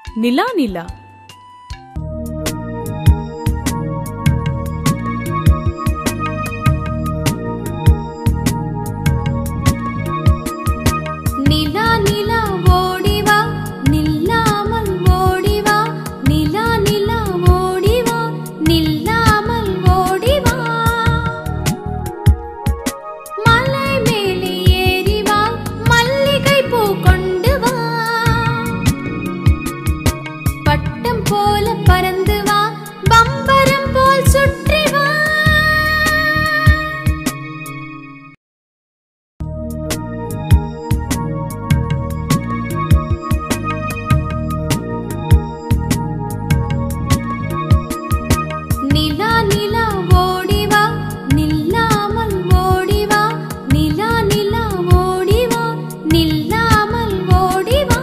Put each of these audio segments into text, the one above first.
நிலா நிலா நிலா நிலா ஓடிவா நில்லாமல் ஓடிவா நிலா நிலா ஓடிவா நில்லாமல் ஓடிவா மலை மேலே ஏறி வா மல்லிகை பூ கொண்டு வா பட்டம் போல பறந்து வா பம்பரம் போல் சுற்றி வா நிலா நிலா ஓடிவா நில்லாமல் ஓடிவா நிலா நிலா ஓடிவா நில்லாமல் ஓடிவா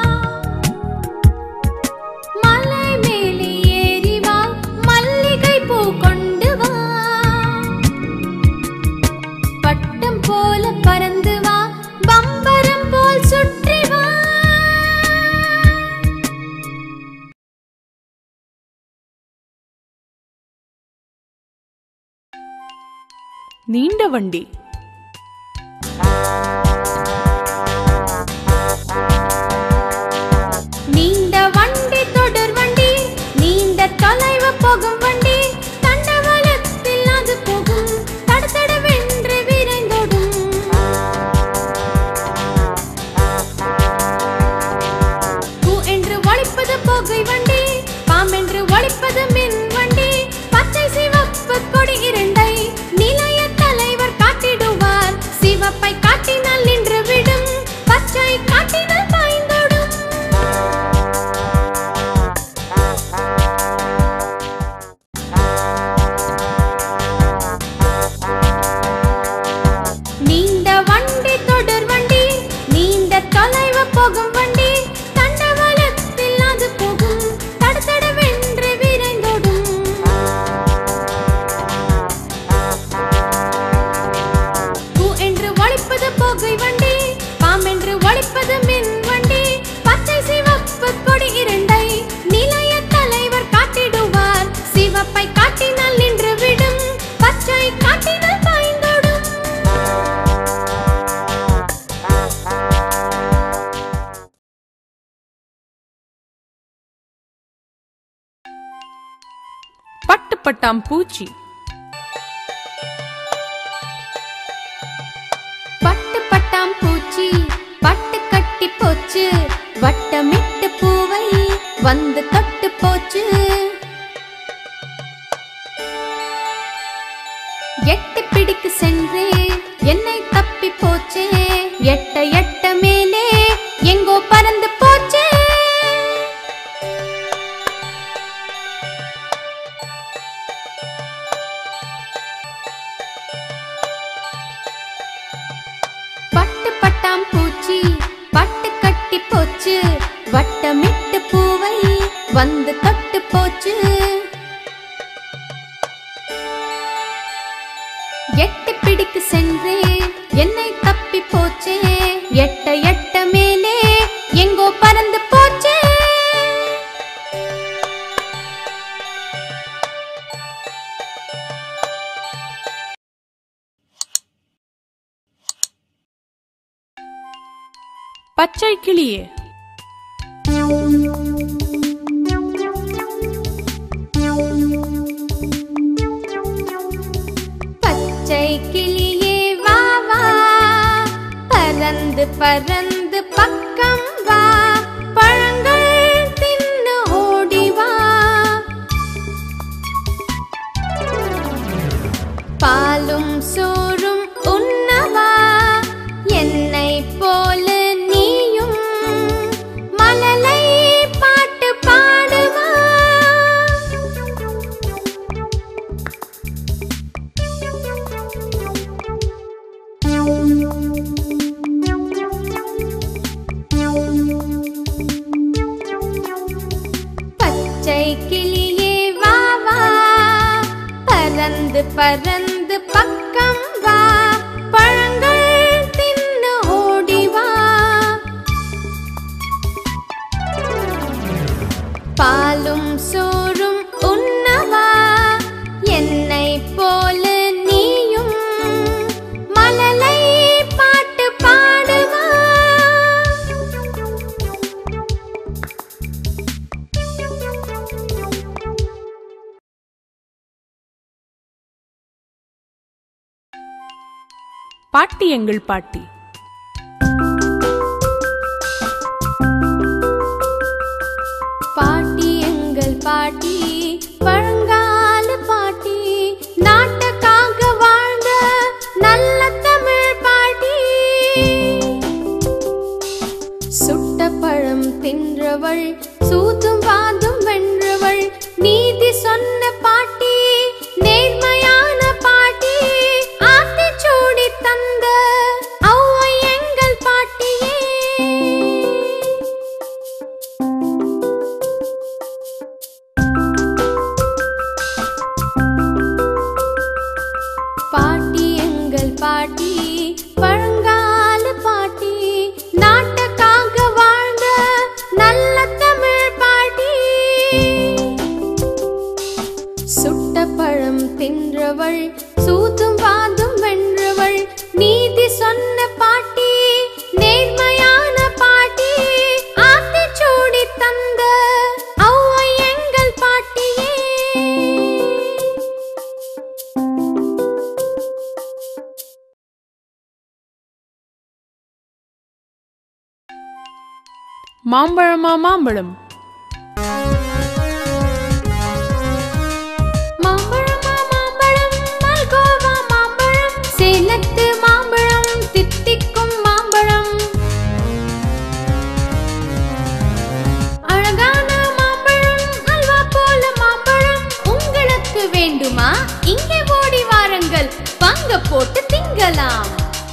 மலை மேலே ஏறி வா மல்லிகை பூ கொண்டு வா பட்டம் போல பறந்து வா பம்பரம் போல் சுற்றி வா நீண்ட வண்டி நீண்ட வண்டி தொடர் வண்டி நீண்ட தொலைவு போகும் வண்டி தண்டவாளத்தில் அது போகும் தடதடவென்று விரைந்தோடும் பூ என்று ஒழிப்பது புகை வண்டி பாம்பென்று ஒழிப்பது மின் வண்டி பச்சை சிவப்பு கொடி இரண்டை நிலைய தலைவர் காட்டிடுவார் சிவப்பை காட்டினால் நின்று விடும் பச்சை காட்டினால் பாய்ந்தோடும் நீண்ட வண்டி தொடர் வண்டி நீண்ட தொலைவு போகும் வண்டி தண்டவாளத்தில் அது போகும் தடதடவென்று விரைந்தோடும் பூ என்று ஒழிப்பது புகை வண்டி பாம்பென்று ஒழிப்பது மின் வண்டி பச்சை சிவப்பு கொடி இரண்டை நிலைய தலைவர் காட்டிடுவார் சிவப்பை காட்டினால் நின்று விடும் பச்சை காட்டினால் பாய்ந்தோடும் பட்டு பட்டாம் பூச்சி பட்டு பட்டாம் பூச்சி பட்டு கட்டி போச்சு வட்டமிட்டு பூவை வந்து தொட்டு போச்சு எட்டு பிடிக்கு சென்றே என்னை தப்பி போச்சே எட்ட எட்ட மேலே எங்கோ பறந்து போச்சே பட்டு பட்டாம் பூச்சி பட்டு கட்டி போச்சு வட்டமிட்டு பூவை வந்து தொட்டு போச்சு எட்டு பிடிக்கு சென்றே என்னை தப்பி போச்சே எட்ட எட்ட மேலே எங்கோ பறந்து போச்சே பச்சை கிளியே பச்சை கிளியே வா வா பறந்து பறந்து பக்கம் வா பழங்கள் தின்னு ஓடி வா பாலும் சோறும் உண்ணவா என்னை போல நீயும் மழலை பாட்டு பாடுவா பச்சை கிளியே வா வா பறந்து பறந்து பக்கம் வா பழங்கள் தின்னு ஓடி வா பாட்டி எங்கள் பாட்டி பாட்டி எங்கள் பாட்டி பழங்கால பாட்டி நாட்டுக்காக வாழ்ந்த நல்ல தமிழ் பாட்டி சுட்ட பழம் தின்றவள் சூதும் வாதும் வென்றவள் நீதி சொன்ன பாட்டி நேர்மையான பாட்டி ஆத்திச்சூடி தந்த ஔவை எங்கள் பாட்டியே பாட்டி எங்கள் பாட்டி பழங்கால பாட்டி நாட்டுக்காக வாழ்ந்த நல்ல தமிழ் பாட்டி சுட்ட பழம் தின்றவள் சூதும் வாதும் வென்றவள் நீதி சொன்ன பாட்டி நேர்மையான பாட்டி ஆத்திச்சூடி தந்த ஔவை எங்கள் பாட்டியே மாம்பழமா மாம்பழம் மாம்பழமா மாம்பழம் மல்கோவா மாம்பழம் சேலத்து மாம்பழம் தித்திக்கும் மாம்பழம் அழகான மாம்பழம் அல்வா போல மாம்பழம் உங்களுக்கு வேண்டுமா இங்கே ஓடி வாருங்கள் பங்க போட்டு திங்கலாம்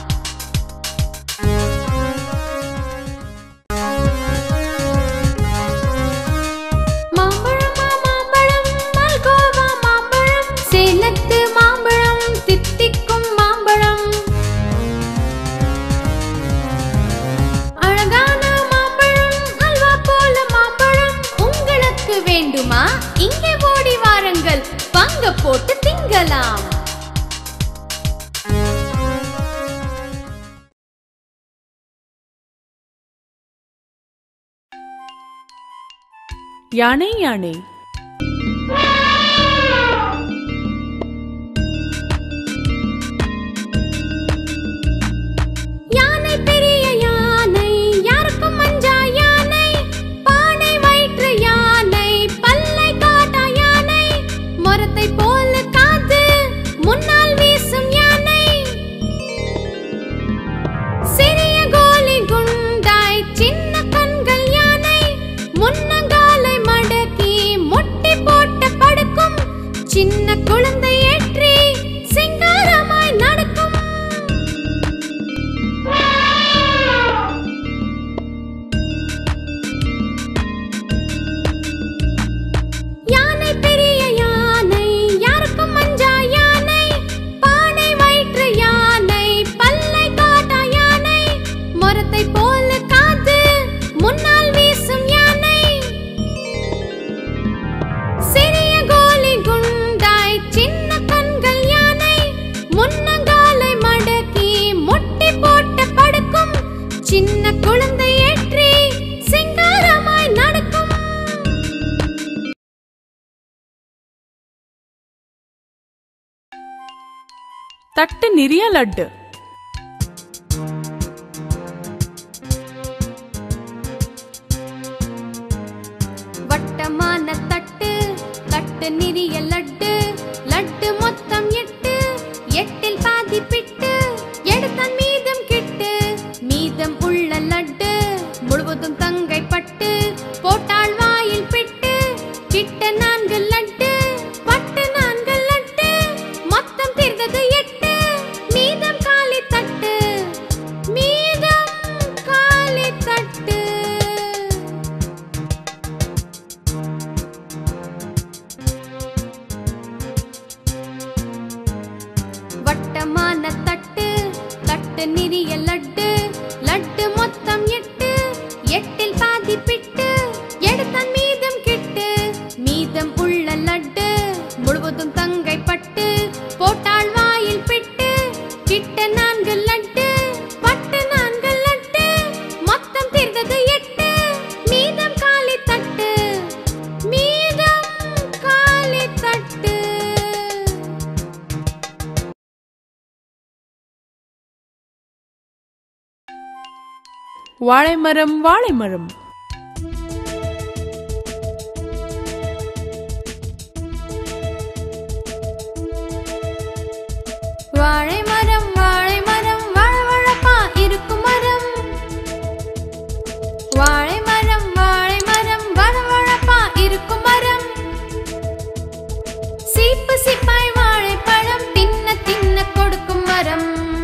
மாம்பழமா மாம்பழம் மல்கோவா மாம்பழம் சேலத்து மாம்பழம் தித்திக்கும் மாம்பழம் அழகான மாம்பழம் அல்வா போல மாம்பழம் உங்களுக்கு வேண்டுமா இங்கே ஓடி வாருங்கள் பங்க போட்டு திங்கலாம் யானை யானை யானை பெரிய யானை யாருக்கும் மஞ்சா யானை பானை வயிற்று யானை பல்லை காட்டா யானை மரத்தை போல காத்து முன்னால் வீசும் யானை சிறிய கோலி குண்டாய் சின்ன கண்கள் யானை முன்னங்காலை மடக்கி முட்டி போட்டு படுக்கும் சின்ன குழந்தை ஏற்றி சிங்காரமாய் நடக்கும் யானை பெரிய யானை யாருக்கும் மஞ்சா யானை பானை வயிற்று யானை பல்லை காட்டா யானை மரத்தை போல காத்து முன்னால் வீசும் யானை சிறிய கோலி குண்டாய் சின்ன கண்கள் யானை முன்னங்காலை மடக்கி முட்டி போட்டு படுக்கும் சின்ன குழந்தை ஏற்றி சிங்காரமாய் நடக்கும் தட்டு நிறைய லட்டு வட்டமான தட்டு தட்டு நிறைய லட்டு லட்டு மொத்தம் எட்டு எட்டில் பாதி பிட்டு எடுத்தான் மீதம் கிட்டு மீதம் உள்ள லட்டு முழுவதும் தங்கை பட்டு போட்டாள் வாயில் பிட்டு கிட்ட நான்கு லட்டு பட்டு நான்கு லட்டு மொத்தம் தீர்ந்தது எட்டு மீதம் காலி தட்டு மீதம் காலி தட்டு வட்டமான தட்டு தட்டு நிறைய லட்டு லட்டு மொத்தம் எட்டு எட்டில் பாதி பிட்டு எடுத்தான் மீதம் கிட்டு மீதம் உள்ள லட்டு முழுவதும் தங்கை பட்டு போட்டாள் வாயில் பிட்டு கிட்ட நான்கு லட்டு பட்டு நான்கு லட்டு மொத்தம் தீர்ந்தது எட்டு மீதம் காலி தட்டு மீதம் காலி தட்டு வாழைமரம் வாழைமரம் வாழை மரம் வாழை மரம் வழவழப்பா இருக்கும் மரம் வாழை மரம் வாழை மரம் வழவழப்பா இருக்கும் மரம் சீப்பு சிப்பாய் வாழைப்பழம் தின்ன தின்ன கொடுக்கும் மரம்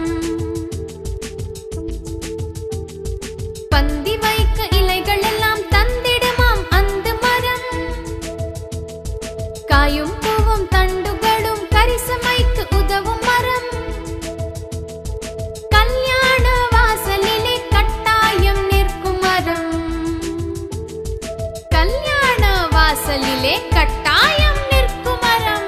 பந்தி வைக்க இலைகள் எல்லாம் தந்திடுமாம் அந்த மரம் காயும் பூவும் தண்டுகளும் கரிசமைக்கு உதவும் மரம் கல்யாண வாசலிலே கட்டாயம் நிற்கும் மரம் கல்யாண வாசலிலே கட்டாயம் நிற்கும் மரம்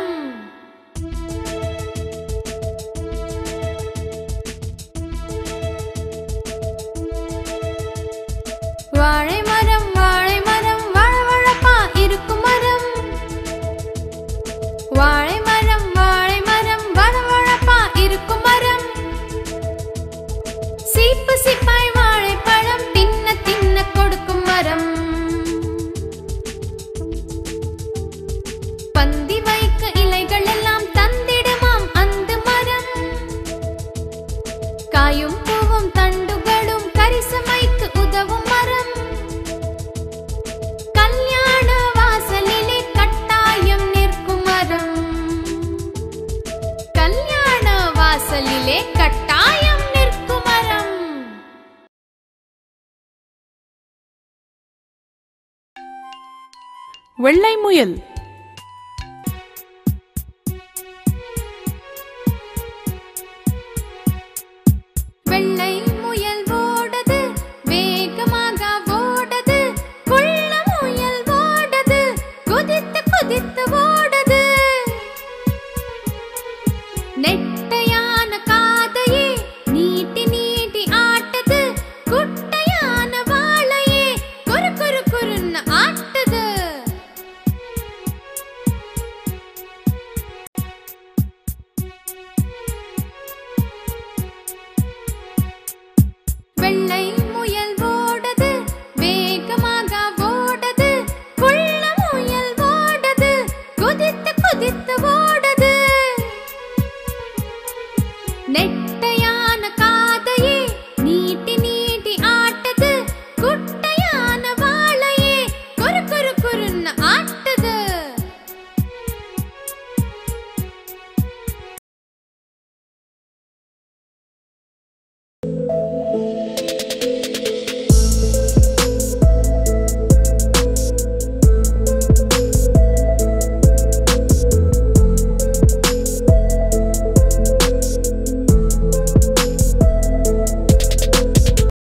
வாழை மரம் வாழை மரம் வழவழப்பா இருக்கும் மரம் வாழை மரம் வாழை மரம் வழவழப்பா இருக்கும் மரம் சீப்பு சிப்பாய் வாழைப்பழம் தின்ன தின்ன கொடுக்கும் மரம் பந்தி வைக்க இலைகள் எல்லாம் தந்திடுமாம் அந்த மரம் காயும் பூவும் தண்டுகளும் கரிசமைக்கு உதவும் மரம் கல்யாண வாசலிலே கட்டாயம் நிற்கும் மரம் கல்யாண வாசலிலே கட்டாயம் நிற்கும் மரம் வெள்ளை முயல்